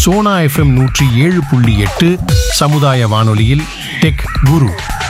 Sona FM நூற்றி ஏழு புள்ளி எட்டு சமுதாய வானொலியில் டெக் குரு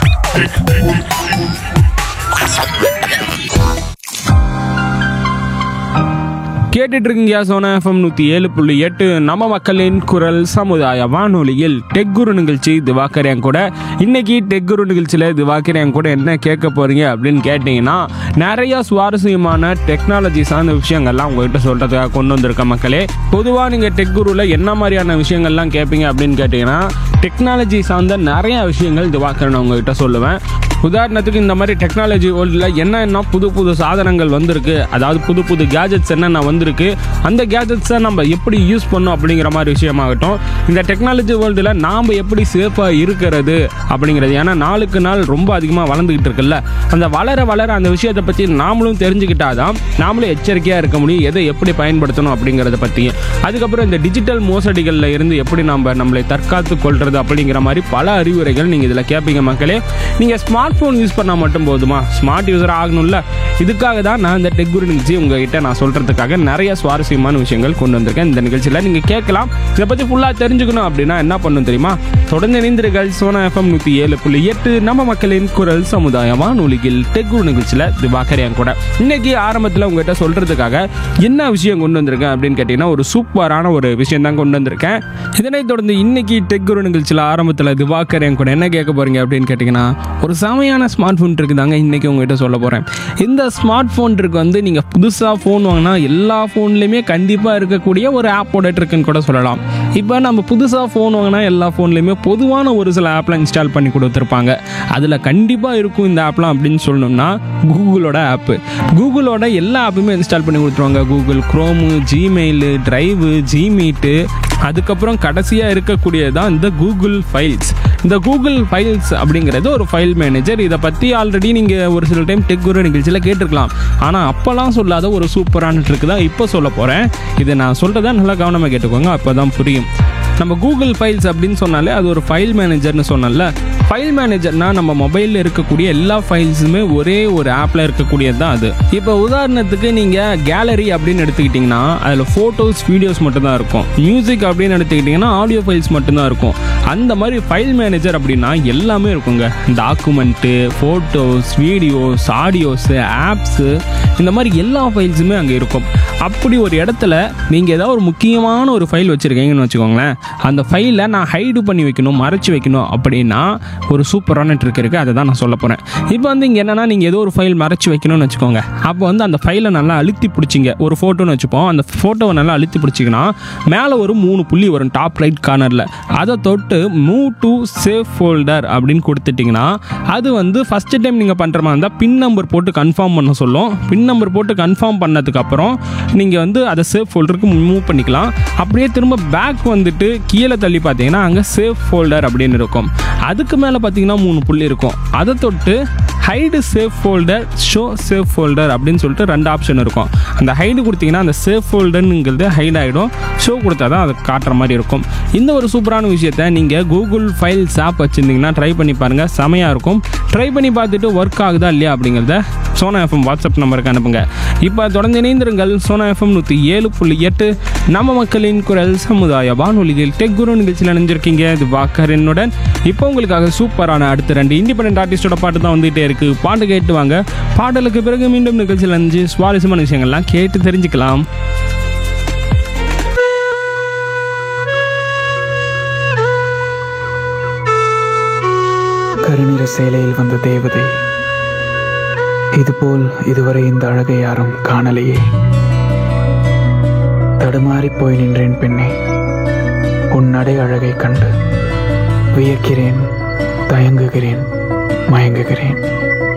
கேட்டுட்டு இருக்கீங்க சோனா எஃப்எம் நூற்றி ஏழு புள்ளி எட்டு நம்ம மக்களின் குரல் சமுதாய வானொலியில் டெக் குரு நிகழ்ச்சி திவாகர் என் கூட இன்னைக்கு டெக் குரு நிகழ்ச்சியில் திவாகர் என் கூட என்ன கேட்க போறீங்க அப்படின்னு கேட்டிங்கன்னா நிறைய சுவாரஸ்யமான டெக்னாலஜி சார்ந்த விஷயங்கள்லாம் உங்ககிட்ட சொல்கிறதுக்காக கொண்டு வந்திருக்க மக்களே பொதுவாக நீங்கள் டெக் குருவில் என்ன மாதிரியான விஷயங்கள்லாம் கேட்பீங்க அப்படின்னு கேட்டிங்கன்னா டெக்னாலஜி சார்ந்த நிறைய விஷயங்கள் திவாகர் நான் உங்ககிட்ட சொல்லுவேன் உதாரணத்துக்கு இந்த மாதிரி டெக்னாலஜி வேர்ல்டில் என்னென்ன புது புது சாதனங்கள் வந்திருக்கு அதாவது புது புது கேஜெட்ஸ் என்னென்ன வந்திருக்கு அந்த கேஜெட்ஸை நம்ம எப்படி யூஸ் பண்ணோம் அப்படிங்கிற மாதிரி விஷயமாகட்டும் இந்த டெக்னாலஜி வேர்ல்டில் நாம் எப்படி சேஃபாக இருக்கிறது அப்படிங்கிறது ஏன்னா நாளுக்கு நாள் ரொம்ப அதிகமாக வளர்ந்துக்கிட்டு இருக்குல்ல அந்த வளர வளர அந்த விஷயத்தை பற்றி நாமளும் தெரிஞ்சுக்கிட்டாதான் நாமளும் எச்சரிக்கையாக இருக்க முடியும் எதை எப்படி பயன்படுத்தணும் அப்படிங்கிறத பற்றி அதுக்கப்புறம் இந்த டிஜிட்டல் மோசடிகளில் இருந்து எப்படி நம்ம நம்மளை தற்காத்து கொள்வது அப்படிங்கிற மாதிரி பல அறிவுரைகள் நீங்கள் இதில் கேட்பீங்க மக்களே நீங்கள் ஸ்மார்ட் ஃபோன் யூஸ் பண்ணால் மட்டும் போதுமா ஸ்மார்ட் யூஸர் ஆகணும்ல இதுக்காக தான் நான் இந்த டெக் குரு நிகழ்ச்சி உங்ககிட்ட நான் சொல்கிறதுக்காக நிறைய சுவாரஸ்யமான விஷயங்கள் கொண்டு வந்திருக்கேன் இந்த நிகழ்ச்சியில் நீங்கள் கேட்கலாம் இதை பற்றி ஃபுல்லாக தெரிஞ்சுக்கணும் அப்படின்னா என்ன பண்ணணும் தெரியுமா தொடர்ந்து இணைந்திருங்கள் சோனா எஃப்எம் நூற்றி ஏழு புள்ளி எட்டு நம்ம மக்களின் குரல் சமுதாய வானொலியில் டெக் குரு நிகழ்ச்சியில் திவாகர் என் கூட இன்னைக்கு ஆரம்பத்தில் உங்ககிட்ட சொல்கிறதுக்காக என்ன விஷயம் கொண்டு வந்திருக்கேன் அப்படின்னு கேட்டிங்கன்னா ஒரு சூப்பரான ஒரு விஷயம் தான் கொண்டு வந்திருக்கேன் இதனைத் தொடர்ந்து இன்னைக்கு டெக் குரு நிகழ்ச்சியில் ஆரம்பத்தில் திவாகர் என் கூட என்ன கேட்க போறீங்க அப்படின்னு கேட்டிங்கன்னா ஒரு செமையான ஸ்மார்ட் ஃபோன் இருக்குதாங்க இன்னைக்கு உங்ககிட்ட சொல்ல போகிறேன் இந்த ஸ்மார்ட் ஃபோன் இருக்கு வந்து நீங்கள் புதுசாக ஃபோன் வாங்கினா எல்லா ஃபோன்லேயுமே கண்டிப்பாக இருக்கக்கூடிய ஒரு ஆப்போட இருக்குன்னு கூட சொல்லலாம் இப்போ நம்ம புதுசாக ஃபோன் வாங்கினா எல்லா ஃபோன்லேயுமே பொதுவான ஒரு சில ஆப்லாம் இன்ஸ்டால் பண்ணி கொடுத்துருப்பாங்க அதில் கண்டிப்பாக இருக்கும் இந்த ஆப்லாம் அப்படின்னு சொல்லணும்னா கூகுளோட ஆப்பு கூகுளோட எல்லா ஆப்புமே இன்ஸ்டால் பண்ணி கொடுத்துருவாங்க Google Chrome Gmail drive Gmeet அதுக்கப்புறம் கடைசியாக இருக்கக்கூடியது தான் இந்த கூகுள் ஃபைல்ஸ் இந்த கூகுள் ஃபைல்ஸ் அப்படிங்கிறது ஒரு ஃபைல் மேனேஜர் இதை பற்றி ஆல்ரெடி நீங்கள் ஒரு சில டைம் டெக் குரு நிகழ்ச்சியில் கேட்டிருக்கலாம் ஆனால் அப்போல்லாம் சொல்லாத ஒரு சூப்பரான ட்ரிக் தான் இப்போ சொல்ல போகிறேன் இதை நான் சொல்கிறத நல்லா கவனமாக கேட்டுக்கோங்க அப்போ தான் புரியும் நம்ம கூகுள் ஃபைல்ஸ் அப்படின்னு சொன்னாலே அது ஒரு ஃபைல் மேனேஜர்னு சொன்னல ஃபைல் மேனேஜர்னா நம்ம மொபைலில் இருக்கக்கூடிய எல்லா ஃபைல்ஸுமே ஒரே ஒரு ஆப்பில் இருக்கக்கூடியது தான் அது இப்போ உதாரணத்துக்கு நீங்கள் கேலரி அப்படின்னு எடுத்துக்கிட்டிங்கன்னா அதில் ஃபோட்டோஸ் வீடியோஸ் மட்டும்தான் இருக்கும் மியூசிக் அப்படின்னு எடுத்துக்கிட்டிங்கன்னா ஆடியோ ஃபைல்ஸ் மட்டும்தான் இருக்கும் அந்த மாதிரி ஃபைல் மேனேஜர் அப்படின்னா எல்லாமே இருக்குங்க document photos videos audios apps இந்த மாதிரி எல்லா ஃபைல்ஸுமே அங்கே இருக்கும் அப்படி ஒரு இடத்துல நீங்கள் ஏதாவது ஒரு முக்கியமான ஒரு ஃபைல் வச்சுருக்கீங்கன்னு வச்சுக்கோங்களேன் அந்த ஃபைலை நான் ஹைடு பண்ணி வைக்கணும் மறைச்சி வைக்கணும் அப்படின்னா ஒரு சூப்பரான ட்ரிக் இருக்குது அதை தான் நான் சொல்ல போகிறேன் இப்போ வந்து இங்கே என்னென்னா நீங்கள் ஏதோ ஒரு ஃபைல் மறைச்சி வைக்கணும்னு வச்சுக்கோங்க அப்போ வந்து அந்த ஃபைலை நல்லா அழுத்தி பிடிச்சிங்க ஒரு ஃபோட்டோன்னு வச்சுப்போம் அந்த ஃபோட்டோவை நல்லா அழுத்தி பிடிச்சிங்கன்னா மேலே ஒரு மூணு புள்ளி வரும் டாப் ரைட் கார்னரில் அதை தொட்டு மூவ் டு சேவ் ஃபோல்டர் அப்படின்னு கொடுத்துட்டிங்கன்னா அது வந்து ஃபஸ்ட்டு டைம் நீங்கள் பண்ணுற மாதிரி இருந்தால் பின் நம்பர் போட்டு கன்ஃபார்ம் பண்ண சொல்லும் பின் நம்பர் போட்டு கன்ஃபார்ம் பண்ணதுக்கப்புறம் நீங்கள் வந்து அதை சேவ் ஃபோல்டருக்கு மூவ் பண்ணிக்கலாம் அப்படியே திரும்ப பேக் வந்துட்டு கீழே தள்ளி பார்த்தீங்கன்னா அங்கே சேவ் ஃபோல்டர் அப்படின்னு இருக்கும் அதுக்கு மேலே பார்த்தீங்கன்னா மூணு புள்ளி இருக்கும் அதை தொட்டு hide save folder show save folder அப்படின்னு சொல்லிட்டு ரெண்டு ஆப்ஷன் இருக்கும் அந்த ஹைடு கொடுத்தீங்கன்னா அந்த சேவ் ஃபோல்டருங்கிறது ஹைட் ஆகிடும் ஷோ கொடுத்தா தான் அது காட்டுற மாதிரி இருக்கும் இந்த ஒரு சூப்பரான விஷயத்த நீங்கள் கூகுள் ஃபைல்ஸ் ஆப் வச்சுருந்தீங்கன்னா ட்ரை பண்ணி பாருங்கள் செமையாக இருக்கும் ட்ரை பண்ணி பார்த்துட்டு ஒர்க் ஆகுதா இல்லையா அப்படிங்கிறத சோனா எஃப்எம் வாட்ஸ்அப் நம்பருக்கு அனுப்புங்க இப்போ தொடர்ந்து இணைந்திருங்கள் சோனா எஃப்எம் நூற்றி ஏழு புள்ளி எட்டு நம்ம மக்களின் குரல் சமுதாய வானொலியில் டெக் குரு நிகழ்ச்சியில் இணைஞ்சிருக்கீங்க இது வாக்கரனுடன் இப்போ உங்களுக்காக சூப்பரான அடுத்த ரெண்டு இண்டிபெண்டன்ட் ஆர்டிஸ்டோட பாட்டு தான் வந்துகிட்டே இருக்கு பாட்டு கேட்டு வாங்க பாடலுக்கு பிறகு மீண்டும் நிகழ்ச்சியில் இணைஞ்சு சுவாரஸ்யமான விஷயங்கள்லாம் கேட்டு தெரிஞ்சுக்கலாம் கருநிற சேலையில் வந்த தேவதை இதுபோல் இதுவரை இந்த அழகை யாரும் காணலையே தடுமாறிப் போய் நின்றேன் பெண்ணே உன் நடை அழகை கண்டு வியக்கிறேன் தயங்குகிறேன் மயங்குகிறேன்